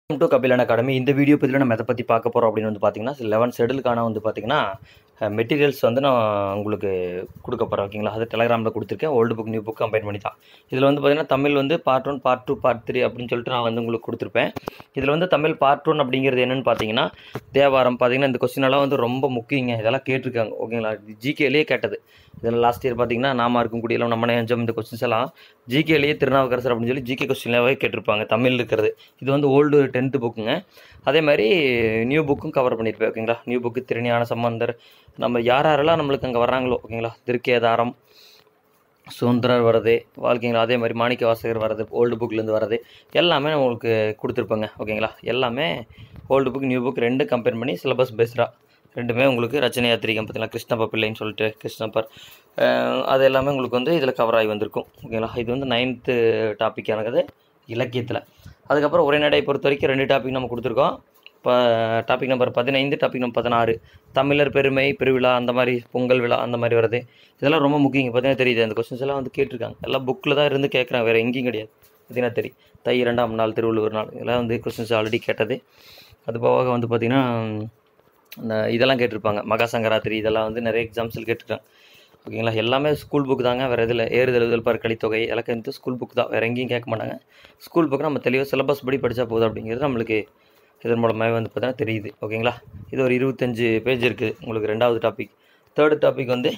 to Kapilan academy இந்த video பதிவில் நம்ம எதை பற்றி பார்க்க போகிறோம் அப்படின்னு வந்து பார்த்தீங்கன்னா லெவன் ஷெடியூலுக்கான வந்து பார்த்தீங்கன்னா மெட்டீரியல்ஸ் வந்து நான் உங்களுக்கு கொடுக்க போகிறேன் ஓகேங்களா அது டெலகிராமில் கொடுத்துருக்கேன் old book new book combine பண்ணி தான் இதில் வந்து பார்த்தீங்கன்னா தமிழ் வந்து part one part two part three அப்படின்னு சொல்லிட்டு நான் வந்து உங்களுக்கு கொடுத்துருப்பேன் இதில் வந்து தமிழ் பார்ட் ஒன் அப்படிங்கிறது என்னென்னு பார்த்தீங்கன்னா தேவாரம் பார்த்தீங்கன்னா இந்த கொஸ்டின் எல்லாம் வந்து ரொம்ப முக்கியங்க இதெல்லாம் கேட்டிருக்காங்க ஓகேங்களா ஜிகேலேயே கேட்டது இதில் லாஸ்ட் இயர் பார்த்தீங்கன்னா நாம இருக்கும் குடியெல்லாம் நம்ம நெஞ்சம் இந்த கொஸ்டின்ஸ் எல்லாம் ஜிகேலேயே திருநாவுக்கரசர் அப்படின்னு சொல்லி ஜிகே கொஸ்டின்லாவே கேட்டிருப்பாங்க தமிழ் இருக்கிறது இது வந்து ஓல்டு டென்த்து புக்குங்க அதே மாதிரி நியூ புக்கும் கவர் பண்ணியிருப்பேன் ஓகேங்களா நியூ புக்கு திருஞான சம்பந்தர் நம்ம யார் யாரெல்லாம் நம்மளுக்கு அங்கே வர்றாங்களோ ஓகேங்களா திருக்கேதாரம் சுந்தரர் வர்றது வாழ்க்கைங்களா அதே மாதிரி மாணிக்க வாசகர் வர்றது ஓல்டு புக்லேருந்து வர்றது எல்லாமே நான் உங்களுக்கு கொடுத்துருப்பேங்க ஓகேங்களா எல்லாமே ஓல்டு புக் நியூ புக் ரெண்டும் கம்பேர் பண்ணி சிலபஸ் பேஸ்டாக ரெண்டுமே உங்களுக்கு ரச்சனை யாத்திரிகம் பார்த்தீங்களா கிருஷ்ணப்ப பிள்ளைன்னு சொல்லிட்டு கிருஷ்ணப்பர் அஹ் அது எல்லாமே உங்களுக்கு வந்து இதில் கவர் ஆகி வந்திருக்கும் ஓகேங்களா இது வந்து நைன்த்து டாப்பிக்கானது இலக்கியத்தில் அதுக்கப்புறம் உரைநடை பொறுத்த வரைக்கும் ரெண்டு டாபிக் நம்ம கொடுத்துருக்கோம் இப்போ டாபிக் நம்பர் பதினைந்து டாபிக் நம்பர் பதினாறு தமிழர் பெருமை பெருவிழா அந்த மாதிரி பொங்கல் விழா அந்த மாதிரி வருது இதெல்லாம் ரொம்ப முக்கியம் பார்த்தீங்கன்னா தெரியுது அந்த கொஸ்டின்ஸ் எல்லாம் வந்து கேட்டிருக்காங்க எல்லாம் புக்கில் தான் இருந்து கேட்குறாங்க வேறு எங்கேயும் கிடையாது பார்த்தீங்கன்னா தெரியும் தை இரண்டாம் நாள் திருவள்ளுவர் நாள் இதெல்லாம் வந்து கொஸ்டின்ஸ் ஆல்ரெடி கேட்டது அது போக வந்து பார்த்திங்கன்னா இந்த இதெல்லாம் கேட்டிருப்பாங்க மகா சங்கராத்திரி இதெல்லாம் வந்து நிறைய எக்ஸாம்ஸில் கேட்டிருக்காங்க ஓகேங்களா எல்லாமே ஸ்கூல் புக் தாங்க வேறு இதில் ஏறுதல் எழுதல் பார் கலித்தொகை எல்லாம் வந்து ஸ்கூல் புக் தான் வேறு எங்கேயும் கேட்க மாட்டாங்க ஸ்கூல் புக் நம்ம தெளிவாக சிலபஸ் படி படித்தா போதும் அப்படிங்கிறது நம்மளுக்கு இதன் மூலமாக வந்து பார்த்தீங்கன்னா தெரியுது ஓகேங்களா இது ஒரு இருபத்தஞ்சு பேஜ் இருக்குது உங்களுக்கு ரெண்டாவது டாபிக் தேர்டு டாபிக் வந்து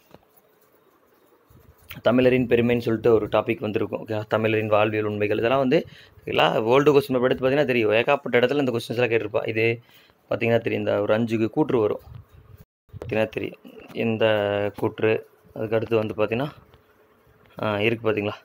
தமிழரின் பெருமைன்னு சொல்லிட்டு ஒரு டாபிக் வந்திருக்கும் ஓகே தமிழரின் வாழ்வியல் உண்மைகள் இதெல்லாம் வந்து எல்லாம் ஓல்டு கொஸ்டின் எடுத்து பார்த்தீங்கன்னா தெரியும் ஏகப்பட்ட இடத்துல இந்த கொஸ்டின்ஸ்லாம் கேட்டிருப்பா இது பார்த்தீங்கன்னா தெரியும் இந்த ஒரு அஞ்சுக்கு கூற்று வரும் பார்த்தீங்கன்னா தெரியும் இந்த கூற்று அதுக்கு அடுத்து வந்து பார்த்தீங்கன்னா ஆ, இருக்கு பார்த்தீங்களா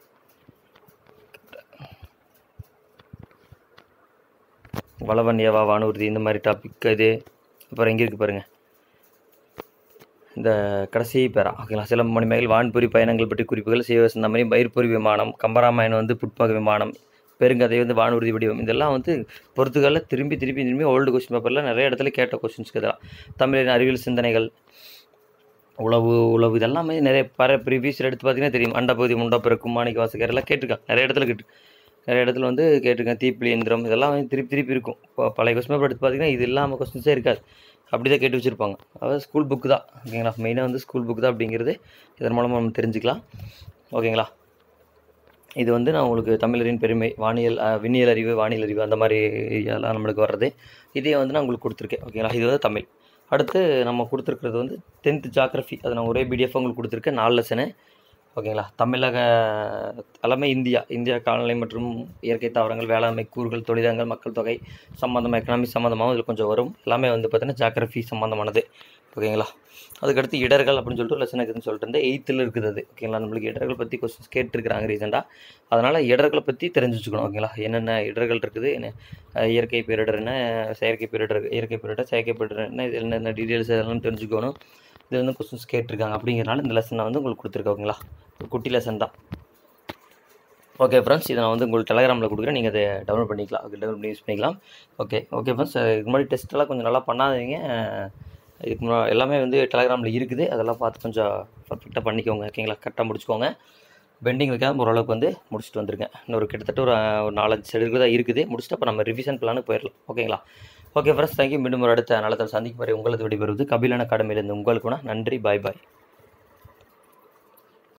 வளவன் ஏவா வானூர்தி இந்த மாதிரி டாபிக் இது அப்புறம் எங்கே இருக்குது பாருங்கள் இந்த கடைசி பேரா ஓகேங்களா சில மணிமேகல் வான்பொறி பயணங்கள் பற்றி குறிப்புகள் சிவசந்தமணி பயிர்பொறி விமானம் கம்பராமாயணம் வந்து புட்பக விமானம் பெருங்கதை வந்து வானூர்தி வடிவம் இதெல்லாம் வந்து பொறுத்துகளில் திரும்பி திரும்பி திரும்பி ஓல்டு கொஸ்டின் பேப்பரில் நிறைய இடத்துல கேட்ட கொஸ்டின்ஸ்க்கு இதெல்லாம் தமிழின் அறிவியல் சிந்தனைகள் உழவு உழவு இதெல்லாமே நிறைய பர ப்ரீவியஸ் எடுத்து பார்த்தீங்கன்னா தெரியும் அண்டபகுதி முண்டா பிறக்கும் மாணிக்க வாசகர் எல்லாம் கேட்டிருக்காங்க நிறைய இடத்துல கேட்டு நிறைய இடத்துல வந்து கேட்டிருக்கேன் தீப்பிலி எந்திரம் இதெல்லாம் வந்து திருப்பி திருப்பி இருக்கும் இப்போ பழைய கொஸ்டின் பேப்பர் எடுத்து பார்த்தீங்கன்னா இது இல்லாமல் கொஸ்டின்ஸே இருக்காது அப்படி தான் கேட்டு வச்சுருப்பாங்க அதாவது ஸ்கூல் புக்கு தான் ஓகேங்களா மெயினாக வந்து ஸ்கூல் புக் தான் அப்படிங்கிறது இதன் மூலமாக நம்ம தெரிஞ்சுக்கலாம் ஓகேங்களா இது வந்து நான் உங்களுக்கு தமிழரின் பெருமை வானியல் அஹ், விண்ணியல் அறிவு வானியல் அறிவு அந்த மாதிரி எல்லாம் நம்மளுக்கு வர்றது இதே வந்து நான் உங்களுக்கு கொடுத்துருக்கேன் ஓகேங்களா இது வந்து தமிழ் அடுத்து நம்ம கொடுத்துருக்கிறது வந்து டென்த்து ஜாகிரஃபி அது நான் ஒரே பிடிஎஃப் உங்களுக்கு கொடுத்துருக்கேன் நாலு லெசனு ஓகேங்களா தமிழக எல்லாமே இந்தியா இந்தியா காலநிலை மற்றும் இயற்கை தாவரங்கள் வேளாண்மை கூறுகள் தொழிலங்கள் மக்கள் தொகை சம்மந்தமாக எக்கனாமி சம்மந்தமாகவும் இதில் கொஞ்சம் வரும் எல்லாமே வந்து பார்த்தீங்கன்னா ஜாகிரஃபி சம்மந்தமானது ஓகேங்களா அதுக்கடுத்து இடர்கள் அப்படின்னு சொல்லிட்டு ஒரு லெசன் இருக்குதுன்னு சொல்லிட்டு இருந்தேன் எயித்தில் இருக்குது அது ஓகேங்களா நம்மளுக்கு இடர்கள் பற்றி கொஸ்டின்ஸ் கேட்டிருக்கிறாங்க ரீசெண்டாக அதனால் இடர்களை பற்றி தெரிஞ்சு வச்சுக்கணும் ஓகேங்களா என்னென்ன இடர்கள் இருக்குது என்ன அஹ், இயற்கை பேரிடர் என்ன செயற்கை பேரிடர் இயற்கை பேரிடர் செயற்கை பேரிடர் என்ன இது என்னென்ன டீட்டெயில்ஸ் இதெல்லாம் தெரிஞ்சுக்கணும் இது வந்து கொஸ்டின்ஸ் கேட்டிருக்காங்க அப்படிங்கிறனால இந்த லெசன் நான் வந்து உங்களுக்கு கொடுத்துருக்கேன் ஓகேங்களா ஒரு குட்டி லெசன் தான் ஓகே ஃப்ரெண்ட்ஸ் இதை நான் வந்து உங்களுக்கு டெலகிராமில் கொடுக்குறேன் நீங்கள் அதை டவுன்லோட் பண்ணிக்கலாம் டவுன்லோட் பண்ணி யூஸ் பண்ணிக்கலாம் ஓகே ஓகே ஃப்ரெண்ட்ஸ் இதுக்கு முன்னாடி டெஸ்ட்டெல்லாம் கொஞ்சம் நல்லா பண்ணாதீங்க இதுக்கு முன்னாடி எல்லாமே வந்து டெலகிராமில் இருக்குது அதெல்லாம் பார்த்து கொஞ்சம் பர்ஃபெக்டாக பண்ணிக்கோங்க ஓகேங்களா கரெக்டாக முடிச்சுக்கோங்க பெண்டிங் வைக்காம ஓரளவுக்கு வந்து முடிச்சுட்டு வந்திருக்கேன் இன்னொரு கிட்டத்தட்ட ஒரு அஹ், ஒரு நாலஞ்சு செடுக்கு தான் இருக்குது முடிச்சுட்டு அப்போ நம்ம ரிவிஷன் பிளானுக்கு போயிடலாம் ஓகேங்களா ஓகே ஃப்ரெண்ட்ஸ் தேங்க்யூ மீண்டும் ஒரு அடுத்த நல்லத்தில் சந்திக்கும் வரை உங்களது விடைபெறுவது கபிலன் அகாடமியிலேருந்து உங்களுக்கு நன்றி பாய் பாய்